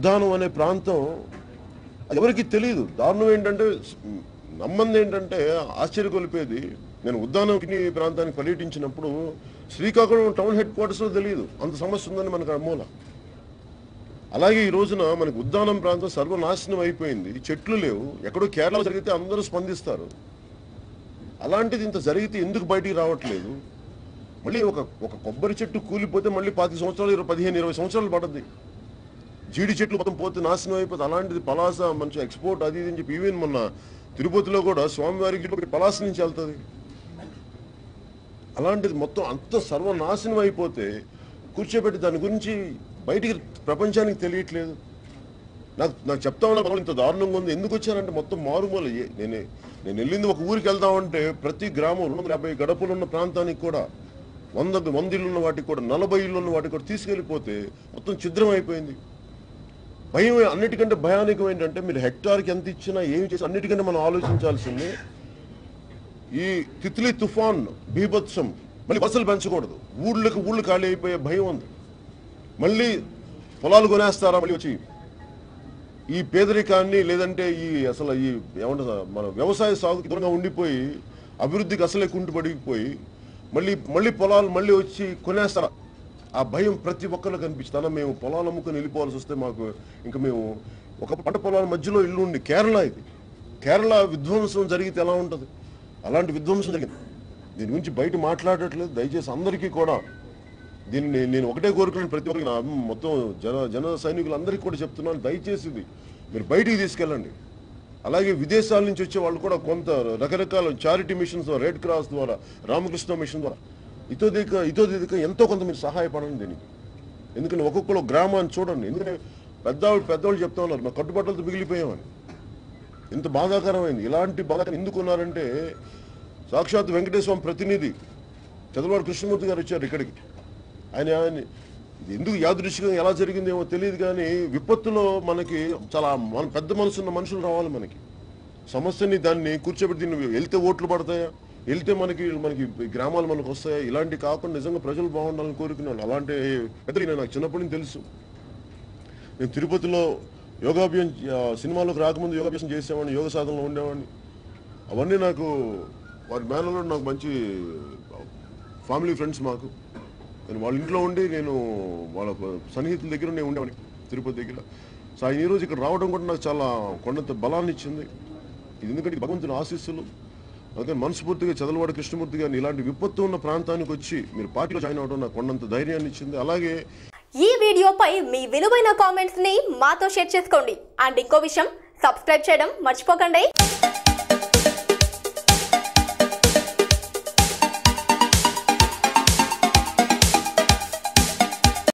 ఉద్దానం అనే ప్రాంతం అది ఎవరికి తెలియదు దారుణం ఏంటంటే నమ్మంది ఏంటంటే ఆశ్చర్యకొలిపేది నేను ఉద్దానం కిడ్నీ ప్రాంతానికి పర్యటించినప్పుడు శ్రీకాకుళం టౌన్ హెడ్ క్వార్టర్స్లో తెలియదు అంత సమస్య ఉందని మనకు అమూల అలాగే ఈ రోజున మనకు ఉద్దానం ప్రాంతం సర్వనాశనం అయిపోయింది చెట్లు లేవు ఎక్కడో కేరళ జరిగితే అందరూ స్పందిస్తారు అలాంటిది ఇంత జరిగితే ఎందుకు బయటికి రావట్లేదు మళ్ళీ ఒక ఒక కొబ్బరి చెట్టు కూలిపోతే మళ్ళీ పాతి సంవత్సరాలు ఇరవై పదిహేను ఇరవై సంవత్సరాలు పడుతుంది జీడి చెట్లు మొత్తం పోతే నాశనం అయిపోతుంది అలాంటిది పలాస మంచి ఎక్స్పోర్ట్ అది ఇది అని చెప్పి ఈవెన్ మొన్న తిరుపతిలో కూడా స్వామివారికి ఒకటి పలాస నుంచి వెళ్తుంది అలాంటిది మొత్తం అంత సర్వనాశనం అయిపోతే కూర్చోబెట్టి దాని గురించి బయటికి ప్రపంచానికి తెలియట్లేదు నాకు నాకు చెప్తా ఉన్నా ఇంత దారుణంగా ఉంది ఎందుకు వచ్చానంటే మొత్తం మారుమూల ఏ- నేనే నేను వెళ్ళింది ఒక ఊరికి వెళ్దామంటే ప్రతి గ్రామం రెండు వందల యాభై గడపలు ఉన్న ప్రాంతానికి కూడా వంద వంద ఇళ్ళు ఉన్న వాటికి కూడా నలభై ఇళ్ళు ఉన్న వాటికి కూడా తీసుకెళ్ళిపోతే మొత్తం ఛిద్రం అయిపోయింది భయం అన్నిటికంటే భయానకం ఏంటంటే మీరు హెక్టార్కి ఎంత ఇచ్చినా ఏమి చేసి అన్నిటికంటే మనం ఆలోచించాల్సింది ఈ తిత్లీ తుఫాన్ బీభత్సం మళ్ళీ బస్సులు పెంచకూడదు ఊళ్ళకి ఊళ్ళు ఖాళీ అయిపోయే భయం ఉంది మళ్ళీ పొలాలు కొనేస్తారా మళ్ళీ వచ్చి ఈ పేదరికాన్ని లేదంటే ఈ అసలు ఈ ఏమంటారు మన వ్యవసాయ సాగుకి దూరంగా ఉండిపోయి అభివృద్ధికి అసలే కుంటుపడిపోయి మళ్ళీ మళ్ళీ పొలాలు మళ్ళీ వచ్చి కొనేస్తారా ఆ భయం ప్రతి ఒక్కరికి కనిపిస్తుంది అన్న మేము పొలాలు అమ్ముకొని వెళ్ళిపోవాల్సి వస్తే మాకు ఇంకా మేము ఒక పంట పొలాల మధ్యలో ఇల్లు ఉండి కేరళ ఇది కేరళ విధ్వంసం జరిగితే ఎలా ఉంటుంది అలాంటి విధ్వంసం జరిగింది దీని గురించి బయట మాట్లాడట్లేదు దయచేసి అందరికీ కూడా దీన్ని నేను ఒకటే కోరుకున్నాను ప్రతి ఒక్కరికి నా మొత్తం జన జన సైనికులందరికీ కూడా చెప్తున్నాను దయచేసి ఇది మీరు బయటికి తీసుకెళ్ళండి అలాగే విదేశాల నుంచి వచ్చే వాళ్ళు కూడా కొంత రకరకాల చారిటీ మిషన్స్ ద్వారా రెడ్ క్రాస్ ద్వారా రామకృష్ణ మిషన్ ద్వారా ఇతో దిక ఇతో దిక ఎంతో కొంత మీరు సహాయపడండి దీనికి ఎందుకంటే ఒక్కొక్కరు గ్రామాన్ని చూడండి ఎందుకంటే పెద్దవాళ్ళు పెద్దవాళ్ళు చెప్తా ఉన్నారు మా కట్టుబట్టలతో మిగిలిపోయామని ఇంత బాధాకరమైంది ఇలాంటి బాధాకరం ఎందుకు ఉన్నారంటే సాక్షాత్ వెంకటేశ్వరం ప్రతినిధి చంద్రబాబు కృష్ణమూర్తి గారు వచ్చారు ఇక్కడికి ఆయన ఆయన ఇది ఎందుకు యాదృశ్చికంగా ఎలా జరిగిందేమో తెలియదు కానీ విపత్తులో మనకి చాలా మన పెద్ద మనసున్న మనుషులు రావాలి మనకి సమస్యని దాన్ని కూర్చోబెట్టి దీన్ని వెళ్తే ఓట్లు పడతాయా వెళ్తే మనకి మనకి గ్రామాలు మనకు వస్తాయా ఇలాంటి కాకుండా నిజంగా ప్రజలు బాగుండాలని కోరుకున్నాను అలాంటి పెద్దలు నేను నాకు చిన్నప్పటి నుంచి తెలుసు నేను తిరుపతిలో యోగాభ్యాసం ఆ, సినిమాలోకి రాకముందు యోగాభ్యాసం చేసేవాడిని యోగ సాధనలో ఉండేవాడిని అవన్నీ నాకు వారి మేనలో నాకు మంచి ఫ్యామిలీ ఫ్రెండ్స్ మాకు నేను వాళ్ళ ఇంట్లో ఉండి నేను వాళ్ళ సన్నిహితుల దగ్గర నేను ఉండేవాడిని తిరుపతి దగ్గర సో ఆయన ఈరోజు ఇక్కడ రావడం కూడా నాకు చాలా కొండంత బలాన్ని ఇచ్చింది ఇది ఎందుకంటే ఇది భగవంతుని ఆశీస్సులు అందుకని మనస్ఫూర్తిగా చదలవాడ కృష్ణమూర్తి గారిని ఇలాంటి విపత్తు ఉన్న ప్రాంతానికి వచ్చి మీరు పార్టీలో జాయిన్ అవడం నాకు కొండంత ధైర్యాన్ని ఇచ్చింది అలాగే ఈ వీడియోపై మీ విలువైన కామెంట్స్ ని మాతో షేర్ చేసుకోండి అండ్ ఇంకో విషయం సబ్స్క్రైబ్ చేయడం మర్చిపోకండి